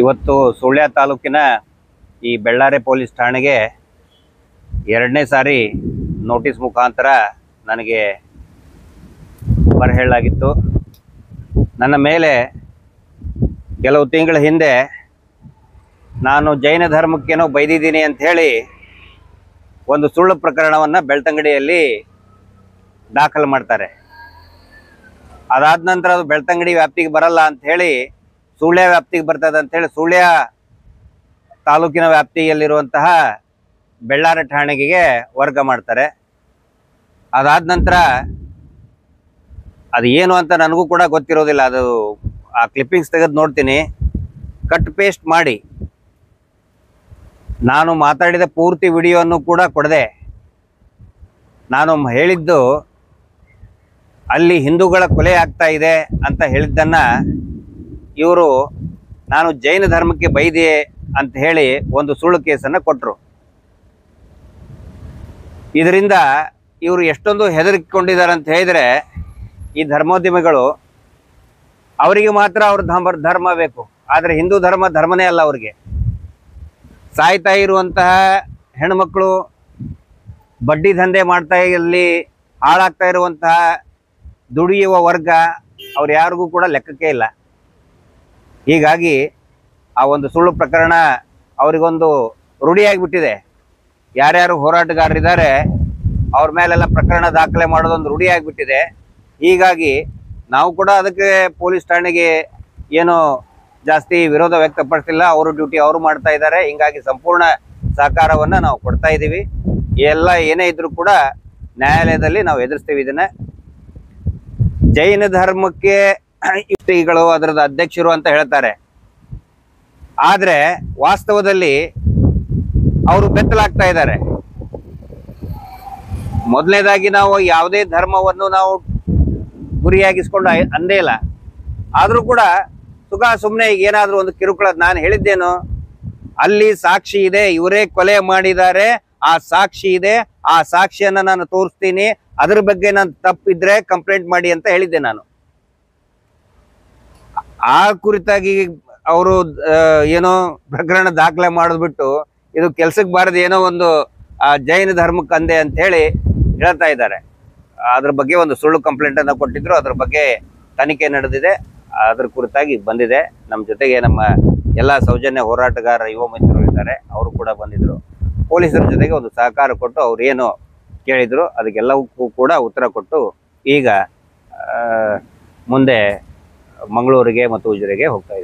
ಇವತ್ತು ಸುಳ್ಯ ತಾಲೂಕಿನ ಈ ಬೆಳ್ಳಾರೆ ಪೊಲೀಸ್ ಠಾಣೆಗೆ ಎರಡನೇ ಸಾರಿ ನೋಟಿಸ್ ಮುಖಾಂತರ ನನಗೆ ಬರಹೇಳಲಾಗಿತ್ತು ನನ್ನ ಮೇಲೆ ಕೆಲವು ತಿಂಗಳ ಹಿಂದೆ ನಾನು ಜೈನ ಧರ್ಮಕ್ಕೇನೋ ಬೈದಿದ್ದೀನಿ ಅಂತ ಹೇಳಿ ಒಂದು ಸುಳ್ಳು ಪ್ರಕರಣವನ್ನು ಬೆಳ್ತಂಗಡಿಯಲ್ಲಿ ದಾಖಲು ಮಾಡ್ತಾರೆ ಅದಾದ ನಂತರ ಅದು ಬೆಳ್ತಂಗಡಿ ವ್ಯಾಪ್ತಿಗೆ ಬರಲ್ಲ ಅಂತ ಹೇಳಿ ಸುಳ್ಯ ವ್ಯಾಪ್ತಿಗೆ ಬರ್ತದೆ ಅಂತ ಹೇಳಿ ಸುಳ್ಯ ತಾಲೂಕಿನ ವ್ಯಾಪ್ತಿಯಲ್ಲಿರುವಂತಹ ಬೆಳ್ಳಾರೆ ಠಾಣೆಗೆ ವರ್ಗ ಮಾಡ್ತಾರೆ ಅದಾದ ನಂತರ ಅದು ಏನು ಅಂತ ನನಗೂ ಕೂಡ ಗೊತ್ತಿರೋದಿಲ್ಲ ಅದು ಆ ಕ್ಲಿಪ್ಪಿಂಗ್ಸ್ ತೆಗೆದು ನೋಡ್ತೀನಿ ಕಟ್ ಪೇಸ್ಟ್ ಮಾಡಿ ನಾನು ಮಾತಾಡಿದ ಪೂರ್ತಿ ವಿಡಿಯೋವನ್ನು ಕೂಡ ಕೊಡದೆ ನಾನು ಮ್- ಹೇಳಿದ್ದು ಅಲ್ಲಿ ಹಿಂದೂಗಳ ಕೊಲೆ ಆಗ್ತಾ ಇದೆ ಅಂತ ಹೇಳಿದ್ದನ್ನ ಇವರು ನಾನು ಜೈನ ಧರ್ಮಕ್ಕೆ ಬೈದೆ ಅಂತ ಹೇಳಿ ಒಂದು ಸುಳ್ಳು ಕೇಸನ್ನು ಕೊಟ್ಟರು ಇದರಿಂದ ಇವರು ಎಷ್ಟೊಂದು ಹೆದರಿಕೊಂಡಿದ್ದಾರೆ ಅಂತ ಹೇಳಿದರೆ ಈ ಧರ್ಮೋದ್ಯಮಿಗಳು ಅವರಿಗೆ ಮಾತ್ರ ಅವ್ರ ಧರ್ಮ ಧರ್ಮ ಬೇಕು ಆದರೆ ಹಿಂದೂ ಧರ್ಮ ಧರ್ಮನೇ ಅಲ್ಲ ಅವ್ರಿಗೆ ಸಾಯ್ತಾ ಇರುವಂತಹ ಹೆಣ್ಮಕ್ಳು ಬಡ್ಡಿ ದಂಧೆ ಮಾಡ್ತಾ ಇಲ್ಲಿ ಹಾಳಾಗ್ತಾ ಇರುವಂತಹ ದುಡಿಯುವ ವರ್ಗ ಅವ್ರು ಯಾರಿಗೂ ಕೂಡ ಲೆಕ್ಕಕ್ಕೆ ಇಲ್ಲ ಹೀಗಾಗಿ ಆ ಒಂದು ಸುಳ್ಳು ಪ್ರಕರಣ ಅವರಿಗೊಂದು ರೂಢಿಯಾಗಿಬಿಟ್ಟಿದೆ ಯಾರ್ಯಾರು ಹೋರಾಟಗಾರರಿದ್ದಾರೆ ಅವ್ರ ಮೇಲೆಲ್ಲ ಪ್ರಕರಣ ದಾಖಲೆ ಮಾಡೋದೊಂದು ರೂಢಿಯಾಗಿಬಿಟ್ಟಿದೆ ಹೀಗಾಗಿ ನಾವು ಕೂಡ ಅದಕ್ಕೆ ಪೊಲೀಸ್ ಠಾಣೆಗೆ ಏನು ಜಾಸ್ತಿ ವಿರೋಧ ವ್ಯಕ್ತಪಡಿಸಿಲ್ಲ ಅವರು ಡ್ಯೂಟಿ ಅವರು ಮಾಡ್ತಾ ಇದ್ದಾರೆ ಹಿಂಗಾಗಿ ಸಂಪೂರ್ಣ ಸಹಕಾರವನ್ನು ನಾವು ಕೊಡ್ತಾ ಇದ್ದೀವಿ ಎಲ್ಲ ಏನೇ ಇದ್ರೂ ಕೂಡ ನ್ಯಾಯಾಲಯದಲ್ಲಿ ನಾವು ಎದುರಿಸ್ತೀವಿ ಇದನ್ನ ಜೈನ ಧರ್ಮಕ್ಕೆ ಶ್ರೀಗಳು ಅದರದ ಅಧ್ಯಕ್ಷರು ಅಂತ ಹೇಳ್ತಾರೆ ಆದ್ರೆ ವಾಸ್ತವದಲ್ಲಿ ಅವರು ಬೆತ್ತಲಾಗ್ತಾ ಇದ್ದಾರೆ ಮೊದಲನೇದಾಗಿ ನಾವು ಯಾವುದೇ ಧರ್ಮವನ್ನು ನಾವು ಗುರಿಯಾಗಿಸ್ಕೊಂಡು ಆಯ್- ಅಂದೇ ಇಲ್ಲ ಆದ್ರೂ ಕೂಡ ಸುಖ ಸುಮ್ಮನೆ ಈಗ ಏನಾದ್ರೂ ಒಂದು ಕಿರುಕುಳ ನಾನು ಹೇಳಿದ್ದೇನು ಅಲ್ಲಿ ಸಾಕ್ಷಿ ಇದೆ ಇವರೇ ಕೊಲೆ ಮಾಡಿದ್ದಾರೆ ಆ ಸಾಕ್ಷಿ ಇದೆ ಆ ಸಾಕ್ಷಿಯನ್ನ ನಾನು ತೋರಿಸ್ತೀನಿ ಅದ್ರ ಬಗ್ಗೆ ನಾನು ತಪ್ಪಿದ್ರೆ ಕಂಪ್ಲೇಂಟ್ ಮಾಡಿ ಅಂತ ಹೇಳಿದ್ದೆ ನಾನು ಆ ಕುರಿತಾಗಿ ಅವರು ಏನೋ ಪ್ರಕರಣ ದಾಖಲೆ ಮಾಡಿದ್ಬಿಟ್ಟು ಇದು ಕೆಲ್ಸಕ್ಕೆ ಬಾರದು ಏನೋ ಒಂದು ಆ, ಜೈನ ಧರ್ಮಕ್ಕೆ ಅಂದೆ ಅಂತ ಹೇಳಿ ಹೇಳ್ತಾ ಇದ್ದಾರೆ ಅದ್ರ ಬಗ್ಗೆ ಒಂದು ಸುಳ್ಳು ಕಂಪ್ಲೇಂಟ್ ಅನ್ನ ಕೊಟ್ಟಿದ್ರು ಅದ್ರ ಬಗ್ಗೆ ತನಿಖೆ ನಡೆದಿದೆ ಅದ್ರ ಕುರಿತಾಗಿ ಬಂದಿದೆ ನಮ್ಮ ಜೊತೆಗೆ ನಮ್ಮ ಎಲ್ಲ ಸೌಜನ್ಯ ಹೋರಾಟಗಾರ ಯುವ ಮಿತ್ರರು ಇದ್ದಾರೆ ಅವರು ಕೂಡ ಬಂದಿದ್ರು ಪೊಲೀಸರ ಜೊತೆಗೆ ಒಂದು ಸಹಕಾರ ಕೊಟ್ಟು ಅವ್ರು ಏನು ಕೇಳಿದ್ರು ಅದಕ್ಕೆಲ್ಲವಕ್ಕೂ ಕೂಡ ಉತ್ತರ ಕೊಟ್ಟು ಈಗ ಆ, ಮುಂದೆ ಮಂಗಳೂರಿಗೆ ಮತ್ತು ಉಜಿರೆಗೆ ಹೋಗ್ತಾ